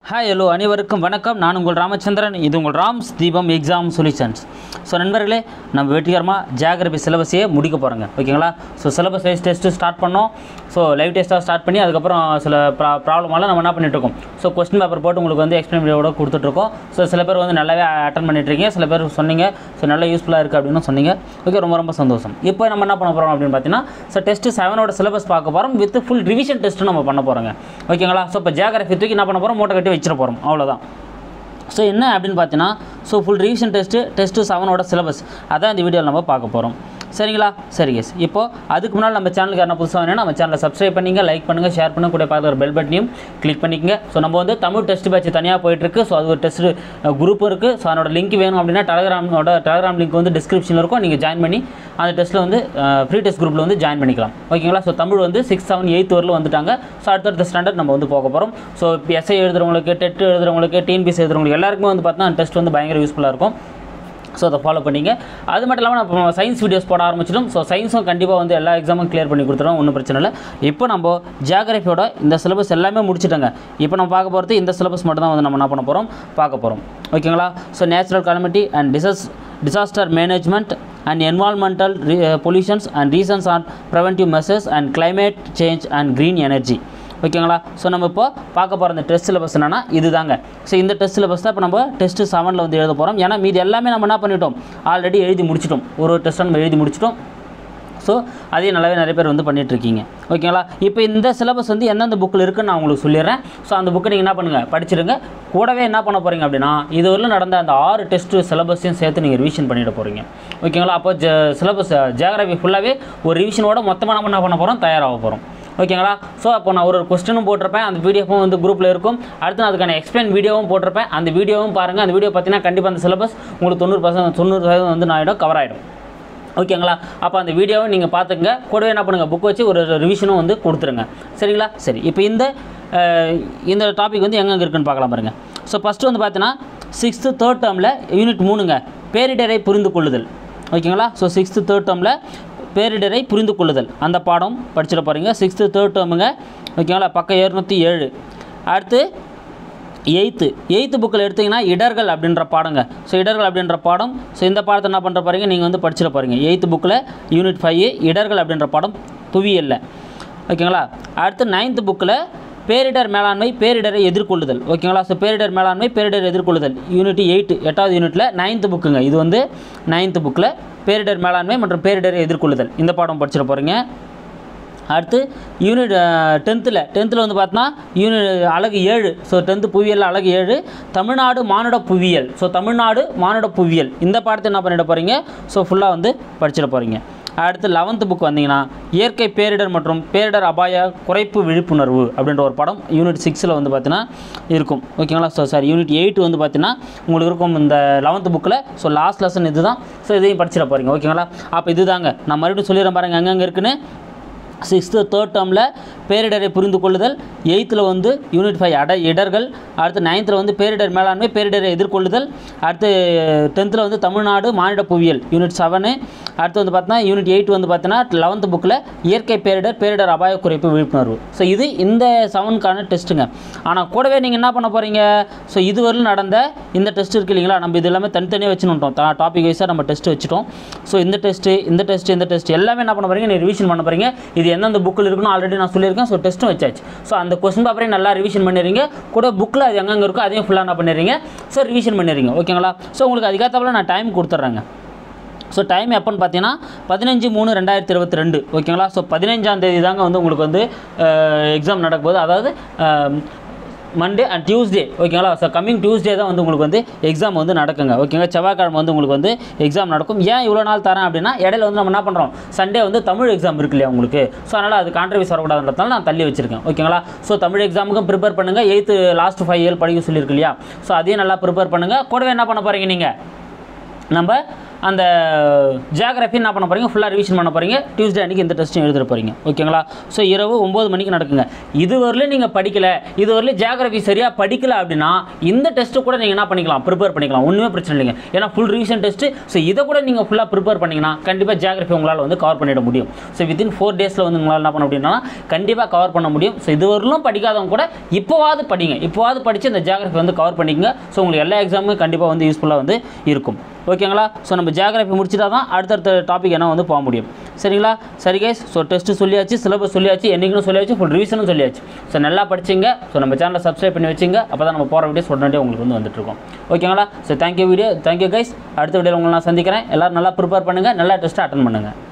hi hello அனைவருக்கும் வணக்கம் நான் உங்கள் ராமச்சந்திரன் இது உங்கள் ராம்ஸ் தீபம் எக்ஸாம் சொல்யூஷன்ஸ் ஸோ நண்பர்களே நம்ம வெற்றிகரமாக ஜியாகிரபி சிலபஸையே முடிக்க போகிறோங்க ஓகேங்களா so syllabus wise test start பண்ணோம் ஸோ லைவ் டெஸ்ட்டாக ஸ்டார்ட் பண்ணி அதுக்கப்புறம் சில ப்ரா ப்ராப்ளமெல்லாம் நம்ம என்ன பண்ணிட்டு இருக்கோம் ஸோ கொஸ்டின் பேப்பர் போட்டு உங்களுக்கு வந்து எக்ஸ்பிளைன் வீடியோட கொடுத்துட்ருக்கோம் ஸோ சில பேர் வந்து நல்லாவே அட்டன் பண்ணிட்டுருக்கீங்க சில பேர் சொன்னீங்க ஸோ நல்லா யூஸ்ஃபுல்லாக இருக்குது அப்படின்னு சொன்னீங்க ஓகே ரொம்ப ரொம்ப சந்தோஷம் இப்போ நம்ம என்ன பண்ண போகிறோம் அப்படின்னு பார்த்தீங்கன்னா ஸோ டெஸ்ட்டு செவனோட சிலபஸ் பார்க்க போகிறோம் வித் ஃபுல் ரிவிஷன் டெஸ்ட்டு நம்ம பண்ண போகிறோங்க ஓகேங்களா ஸோ இப்போ ஜியாகிரபி தூக்கி என்ன பண்ண போகிறோம் மூட்டை கட்டி வச்சிட போகிறோம் அவ்வளோதான் ஸோ என்ன அப்படின்னு பார்த்தீங்கன்னா so full revision test test செவனோட சிலபஸ் அதான் இந்த வீடியோவில் நம்ம பார்க்க போகிறோம் சரிங்களா சரி எஸ் இப்போது அதுக்கு முன்னால் நம்ம சேனலுக்கு என்ன புதுசாக வேணும் நம்ம சேனலை சப்ஸ்கிரைப் பண்ணிங்க லைக் பண்ணுங்கள் ஷேர் பண்ணுங்க கூட பார்க்குற பெல் பட்டனையும் கிளிக் பண்ணிக்கங்க ஸோ நம்ம வந்து தமிழ் டெஸ்ட் பேட்ச் தனியாக போயிட்டுருக்கு ஸோ அது ஒரு டெஸ்ட் குரூப் இருக்குது ஸோ அதனோட லிங்க் வேணும் அப்படின்னா டெலகிராமோட டெலகிராம் லிங்க் வந்து டிஸ்கிரிப்ஷனில் இருக்கும் நீங்கள் ஜாயின் பண்ணி அந்த டெஸ்ட்டில் வந்து ஃப்ரீ டெஸ்ட் குரூப்பில் வந்து ஜாயின் பண்ணிக்கலாம் ஓகேங்களா ஸோ தமிழ் வந்து சிக்ஸ் செவன் எயித் வரலும் வந்துட்டாங்க ஸோ அடுத்தடுத்த ஸ்டாண்டர்ட் நம்ம வந்து போக போகிறோம் ஸோ இப்போ எஸ்ஐ எழுதுறவங்களுக்கு டெட் எழுதுறவங்களுக்கு டிஎன்பிசி எழுதுறவங்களுக்கு எல்லாருக்குமே வந்து பார்த்தீங்கன்னா டெஸ்ட் வந்து பயங்கர யூஸ்ஃபுல்லாக இருக்கும் ஸோ அதை ஃபாலோ பண்ணிங்க அது மட்டும் இல்லாமல் நம்ம சயின்ஸ் வீடியோஸ் போட ஆரம்பிச்சிடும் ஸோ சயின்ஸும் கண்டிப்பாக வந்து எல்லா எக்ஸாமும் கிளியர் பண்ணி கொடுத்துருவோம் ஒன்றும் பிரச்சனை இல்லை இப்போ நம்ம ஜியாகிரபியோட இந்த சிலபஸ் எல்லாமே முடிச்சிட்டோங்க இப்போ நம்ம பார்க்க போகிறது இந்த சிலபஸ் மட்டும் தான் வந்து நம்ம என்ன பண்ண போகிறோம் பார்க்க போகிறோம் ஓகேங்களா so natural calamity and diseases disaster management and environmental re- uh, pollutions and reasons on preventive measures and climate change and green energy ஓகேங்களா ஸோ நம்ம இப்போ பார்க்க போகிற இந்த டெஸ்ட் சிலபஸ் என்னன்னா இதுதாங்க ஸோ இந்த டெஸ்ட் சிலபஸ் தான் இப்போ நம்ம டெஸ்ட் செவனில் வந்து எழுத போகிறோம் ஏன்னா மீதி எல்லாமே நம்ம என்ன பண்ணிட்டோம் ஆல்ரெடி எழுதி முடிச்சிட்டோம் ஒரு ஒரு டெஸ்ட்டை நம்ம எழுதி முடிச்சிட்டோம் ஸோ அதே நல்லாவே நிறைய பேர் வந்து பண்ணிட்டு இருக்கீங்க ஓகேங்களா இப்போ இந்த சிலபஸ் வந்து எந்தெந்த புக்கில் இருக்குன்னு நான் உங்களுக்கு சொல்லிடுறேன் ஸோ அந்த புக்கை நீங்கள் என்ன பண்ணுங்கள் படிச்சிருங்க கூடவே என்ன பண்ண போகிறீங்க அப்படின்னா இதுவரையிலும் நடந்த அந்த ஆறு டெஸ்ட்டு சிலபஸையும் சேர்த்து நீங்கள் ரிவிஷன் பண்ணிட போகிறீங்க ஓகேங்களா அப்போ ஜ சிலபஸ் ஜியாகிரபி ஃபுல்லாகவே ஒரு ரிவிஷனோட மொத்தமாக நம்ம என்ன பண்ண போகிறோம் தயாராக போகிறோம் ஓகேங்களா ஸோ அப்போ நான் ஒரு ஒரு கொஸ்டினும் போட்டிருப்பேன் அந்த பிடிஎஃப்பும் வந்து குரூப்பில் இருக்கும் அடுத்து நான் அதுக்கான எக்ஸ்பிளைன் வீடியோவும் போட்டிருப்பேன் அந்த வீடியோவும் பாருங்கள் அந்த வீடியோ பார்த்தீங்கன்னா கண்டிப்பாக அந்த சிலபஸ் உங்களுக்கு தொண்ணூறு பர்சன்ட் தொண்ணூறு சதவீதம் வந்து நான் ஆகிடும் கவர் ஆகிடும் ஓகேங்களா அப்போ அந்த வீடியோவை நீங்கள் பார்த்துங்க கூடவே என்ன பண்ணுங்கள் புக் வச்சு ஒரு ரிவிஷனும் வந்து கொடுத்துருங்க சரிங்களா சரி இப்போ இந்த அஹ், இந்த டாபிக் வந்து எங்கெங்கே இருக்குன்னு பார்க்கலாம் பாருங்க ஸோ ஃபஸ்ட்டு வந்து பார்த்தீங்கன்னா சிக்ஸ்த்து தேர்ட் டேர்மில் யூனிட் மூணுங்க பேரிடரை புரிந்து கொள்ளுதல் ஓகேங்களா ஸோ சிக்ஸ்த்து தேர்ட் டேர்மில் பேரிடரை புரிந்து கொள்ளுதல் அந்த பாடம் படிச்சிட போகிறீங்க சிக்ஸ்த்து தேர்ட் டேர்முங்க ஓகேங்களா பக்கம் இரநூத்தி ஏழு அடுத்து எயித்து எயித்து புக்கில் எடுத்தீங்கன்னா இடர்கள் அப்படின்ற பாடங்க ஸோ இடர்கள் அப்படின்ற பாடம் ஸோ இந்த பாடத்தை என்ன பண்ணுற பாருங்க நீங்கள் வந்து படிச்சிட போகிறீங்க எயித்து புக்கில் யூனிட் ஃபைவ் இடர்கள் அப்படின்ற பாடம் புவியியல்ல ஓகேங்களா அடுத்து நைன்த்து புக்கில் பேரிடர் மேலாண்மை பேரிடரை எதிர்கொள்ளுதல் ஓகேங்களா ஸோ பேரிடர் மேலாண்மை பேரிடர் எதிர்கொள்ளுதல் யூனிட் எயிட் எட்டாவது யூனிட்டில் நைன்த்து புக்குங்க இது வந்து நைன்த்து புக்கில் பேரிடர் மேலாண்மை மற்றும் பேரிடரை எதிர்கொள்ளுதல் இந்த பாடம் படிச்சிட போகிறீங்க அடுத்து யூனிட் டென்த்தில் டென்த்தில் வந்து பார்த்தோன்னா யூனிட் அழகு ஏழு ஸோ டென்த்து புவியியல் அழகு ஏழு தமிழ்நாடு மானுட புவியியல் ஸோ தமிழ்நாடு மானுட புவியியல் இந்த பாடத்தை என்ன பண்ணிட போகிறீங்க ஸோ ஃபுல்லாக வந்து படிச்சிட போகிறீங்க அடுத்து லெவன்த்து புக் வந்தீங்கன்னா இயற்கை பேரிடர் மற்றும் பேரிடர் அபாய குறைப்பு விழிப்புணர்வு அப்படின்ற ஒரு படம் யூனிட் சிக்ஸில் வந்து பார்த்தீங்கன்னா இருக்கும் ஓகேங்களா ஸோ சாரி யூனிட் எயிட் வந்து பார்த்தீங்கன்னா உங்களுக்கு இருக்கும் இந்த லெவன்த்து புக்கில் ஸோ லாஸ்ட் லெசன் இதுதான் ஸோ இதையும் படிச்சிட போகிறீங்க ஓகேங்களா அப்போ இதுதாங்க நான் மறுபடியும் சொல்லிடுறேன் பாருங்கள் எங்கெங்கே இருக்குன்னு சிக்ஸ்த்து தேர்ட் டேர்மில் பேரிடரை புரிந்து கொள்ளுதல் எயித்தில் வந்து யூனிட் ஃபைவ் அட இடர்கள் அடுத்து நைன்த்தில் வந்து பேரிடர் மேலாண்மை பேரிடரை எதிர்கொள்ளுதல் அடுத்து டென்த்தில் வந்து தமிழ்நாடு மானிட புவியியல் யூனிட் செவனு அடுத்து வந்து பார்த்தீங்கன்னா யூனிட் எயிட் வந்து பார்த்தீங்கன்னா லெவன்த்து புக்கில் இயற்கை பேரிடர் பேரிடர் அபாய குறைப்பு விழிப்புணர்வு ஸோ இது இந்த செவனுக்கான டெஸ்ட்டுங்க ஆனால் கூடவே நீங்கள் என்ன பண்ண போகிறீங்க ஸோ இதுவரையிலும் நடந்த இந்த டெஸ்ட் இருக்கு இல்லைங்களா நம்ம இது எல்லாமே தனித்தனியாக வச்சுட்டோம் டாபிக் வைஸாக நம்ம டெஸ்ட் வச்சுட்டோம் ஸோ இந்த டெஸ்ட்டு இந்த டெஸ்ட் இந்த டெஸ்ட் எல்லாமே என்ன பண்ண போகிறீங்க நீ ரிவிஷன் பண்ண போகிறீங்க இது எந்தெந்த புக்கில் இருக்குன்னு ஆல்ரெடி நான் சொல்லியிருக்கேன் ஸோ டெஸ்ட்டும் வச்சாச்சு ஸோ அந்த கொஸ்டின் பேப்பரையும் நல்லா ரிவிஷன் பண்ணிடுறீங்க கூட புக்கில் அது எங்கெங்கே இருக்கோ அதையும் ஃபுல்லாக என்ன பண்ணிடுறீங்க ஸோ ரிவிஷன் பண்ணிடுறீங்க ஓகேங்களா ஸோ உங்களுக்கு அதுக்கேற்றப்பல நான் டைம் கொடுத்துட்றேங்க ஸோ டைம் எப்போன்னு பார்த்தீங்கன்னா பதினஞ்சு மூணு ரெண்டாயிரத்தி இருபத்தி ரெண்டு ஓகேங்களா ஸோ பதினஞ்சாம் தேதி தாங்க வந்து உங்களுக்கு வந்து எக்ஸாம் நடக்கும்போது அதாவது மண்டே அண்ட் டியூஸ்டே ஓகேங்களா ஸோ கம்மிங் டியூஸ்டே தான் வந்து உங்களுக்கு வந்து எக்ஸாம் வந்து நடக்குங்க ஓகேங்க செவ்வாய்க்கிழமை வந்து உங்களுக்கு வந்து எக்ஸாம் நடக்கும் ஏன் இவ்வளோ நாள் தரேன் அப்படின்னா இடையில வந்து நம்ம என்ன பண்ணுறோம் சண்டே வந்து தமிழ் எக்ஸாம் இருக்கு இல்லையா உங்களுக்கு ஸோ அதனால் அது கான்ட்ரவர்ஸ் வரக்கூடாதுன்றதால நான் தள்ளி வச்சிருக்கேன் ஓகேங்களா ஸோ தமிழ் எக்ஸாமுக்கும் ப்ரிப்பேர் பண்ணுங்கள் எயித்து லாஸ்ட் ஃபைவ் இயர் படிக்க சொல்லியிருக்கு இல்லையா ஸோ அதையும் நல்லா ப்ரிப்பேர் பண்ணுங்கள் கூடவே என்ன பண்ண போகிறீங்க நீங்கள் நம்ம அந்த ஜியாகிரஃபி என்ன பண்ண போகிறீங்க ஃபுல்லாக ரிவிஷன் பண்ண போகிறீங்க டியூஸ்டே அன்றைக்கி இந்த டெஸ்ட்டும் எழுத போகிறீங்க ஓகேங்களா ஸோ இரவு ஒம்பது மணிக்கு நடக்குங்க இதுவரையிலும் நீங்கள் படிக்கல இதுவரையிலும் ஜியாகிரஃபி சரியாக படிக்கல அப்படின்னா இந்த டெஸ்ட்டு கூட நீங்கள் என்ன பண்ணிக்கலாம் ப்ரிப்பேர் பண்ணிக்கலாம் ஒன்றுமே பிரச்சனை இல்லைங்க ஏன்னா ஃபுல் ரிவிஷன் டெஸ்ட்டு ஸோ இதை கூட நீங்கள் ஃபுல்லாக ப்ரிப்பேர் பண்ணிங்கன்னா கண்டிப்பாக ஜியாகிரஃபி உங்களால் வந்து கவர் பண்ணிட முடியும் ஸோ வித்தின் ஃபோர் டேஸில் வந்து உங்களால் என்ன பண்ண முடியும்னா கண்டிப்பாக கவர் பண்ண முடியும் ஸோ இதுவரையிலும் படிக்காதவங்க கூட இப்போவாது படிங்க இப்போவாது படித்து இந்த ஜியாகிரஃபி வந்து கவர் பண்ணிக்கங்க ஸோ உங்களுக்கு எல்லா எக்ஸாமும் கண்டிப்பாக வந்து யூஸ்ஃபுல்லாக வந்து இருக்கும் ஓகேங்களா ஸோ நம்ம ஜியாகிரஃபி முடிச்சிட்டா தான் அடுத்தடுத்த டாபிக் என்ன வந்து போக முடியும் சரிங்களா சரி கைஸ் ஸோ டெஸ்ட்டு சொல்லியாச்சு சிலபஸ் சொல்லியாச்சு என்னைக்குன்னு சொல்லியாச்சு ஃபுல் ரிவிஷனும் சொல்லியாச்சு ஸோ நல்லா படிச்சிங்க ஸோ நம்ம சேனலை சப்ஸ்கிரைப் பண்ணி வச்சுங்க அப்போ தான் நம்ம போகிற வீடியோஸ் உடனே உங்களுக்கு வந்து வந்துட்டுருக்கோம் ஓகேங்களா so thank you video thank you guys அடுத்த வீடியோவில் உங்களை நான் சந்திக்கிறேன் எல்லோரும் நல்லா ப்ரிப்பேர் பண்ணுங்கள் நல்லா டெஸ்ட்டை அட்டன் பண்ணுங்கள்